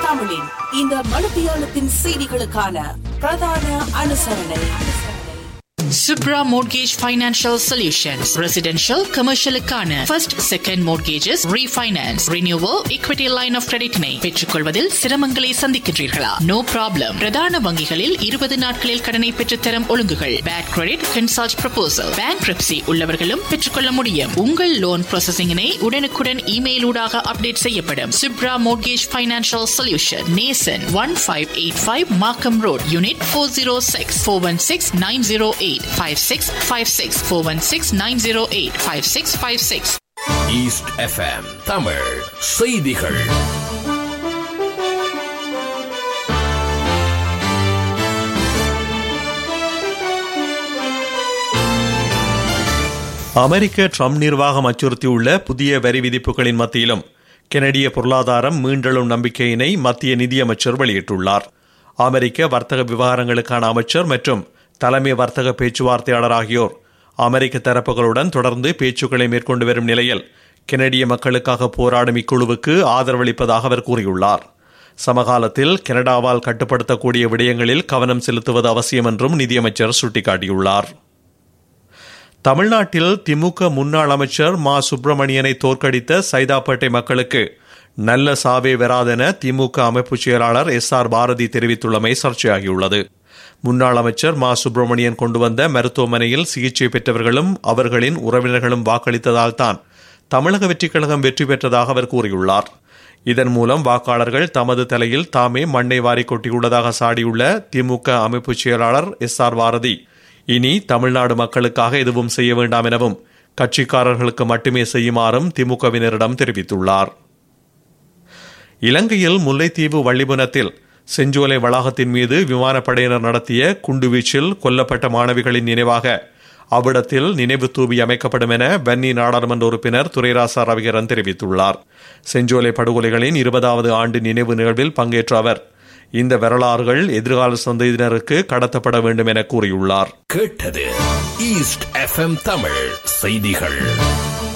தமிழின் இந்த மணித்தியாலத்தின் செய்திகளுக்கான பிரதான அனுசரணை Subra Mortgage Financial Solutions. Residential, commercial-க்கான first, second mortgages, refinance, renewal, equity line of credit-னை பெற்றுக்கொள்வதில் சிரமங்களை சந்திக்கின்றீர்களா? No problem. பிரதான வங்கிகளில் 20 நாட்களில் கடனை பெற்றுத்தரும் ஒழுங்குகள். Bad credit, consult proposal. Bankruptcy உள்ளவர்களும் பெற்றுக்கொள்ள முடியும். உங்கள் லோன் ப்ராசஸிங்கினை உடனுக்குடன் இமெயில் ஊடாக அப்டேட் செய்யப்படும். Subra Mortgage Financial Solution. Nason 1585 Markham Road, Unit 406 416 908 5656 416 908 5656 east FM Tamil செய்திகள் அமெரிக்க ட்ரம்ப் நிர்வாகம் அச்சுறுத்தியுள்ள புதிய வரி விதிப்புகளின் மத்தியிலும் கெனடிய பொருளாதாரம் மீண்டெழும் நம்பிக்கையினை மத்திய நிதியமைச்சர் வெளியிட்டுள்ளார் அமெரிக்க வர்த்தக விவகாரங்களுக்கான அமைச்சர் மற்றும் தலைமை வர்த்தக பேச்சுவார்த்தையாளர் ஆகியோர் அமெரிக்க தரப்புகளுடன் தொடர்ந்து பேச்சுக்களை மேற்கொண்டு வரும் நிலையில் கெனடிய மக்களுக்காக போராடும் இக்குழுவுக்கு ஆதரவளிப்பதாக அவர் கூறியுள்ளார் சமகாலத்தில் கனடாவால் கட்டுப்படுத்தக்கூடிய விடயங்களில் கவனம் செலுத்துவது அவசியம் என்றும் நிதியமைச்சர் சுட்டிக்காட்டியுள்ளார் தமிழ்நாட்டில் திமுக முன்னாள் அமைச்சர் மா சுப்பிரமணியனை தோற்கடித்த சைதாப்பேட்டை மக்களுக்கு நல்ல சாவே வராதென திமுக அமைப்பு செயலாளர் எஸ் ஆர் பாரதி தெரிவித்துள்ளமை சர்ச்சையாகியுள்ளது முன்னாள் அமைச்சர் மா சுப்பிரமணியன் கொண்டு வந்த மருத்துவமனையில் சிகிச்சை பெற்றவர்களும் அவர்களின் உறவினர்களும் வாக்களித்ததால் தான் தமிழக வெற்றிக் கழகம் வெற்றி பெற்றதாக அவர் கூறியுள்ளார் இதன் மூலம் வாக்காளர்கள் தமது தலையில் தாமே மண்ணை வாரி கொட்டியுள்ளதாக சாடியுள்ள திமுக அமைப்பு செயலாளர் எஸ் ஆர் பாரதி இனி தமிழ்நாடு மக்களுக்காக எதுவும் செய்ய வேண்டாம் எனவும் கட்சிக்காரர்களுக்கு மட்டுமே செய்யுமாறும் திமுகவினரிடம் தெரிவித்துள்ளார் இலங்கையில் முல்லைத்தீவு வள்ளிபுனத்தில் செஞ்சோலை வளாகத்தின் மீது விமானப்படையினர் நடத்திய குண்டுவீச்சில் கொல்லப்பட்ட மாணவிகளின் நினைவாக அவ்விடத்தில் நினைவு தூவி அமைக்கப்படும் என வன்னி நாடாளுமன்ற உறுப்பினர் துரைராசா ரவிகரன் தெரிவித்துள்ளார் செஞ்சோலை படுகொலைகளின் இருபதாவது ஆண்டு நினைவு நிகழ்வில் பங்கேற்ற அவர் இந்த வரலாறுகள் எதிர்கால சந்ததியினருக்கு கடத்தப்பட வேண்டும் என கூறியுள்ளார் கேட்டது ஈஸ்ட் எஃப்எம் தமிழ் செய்திகள்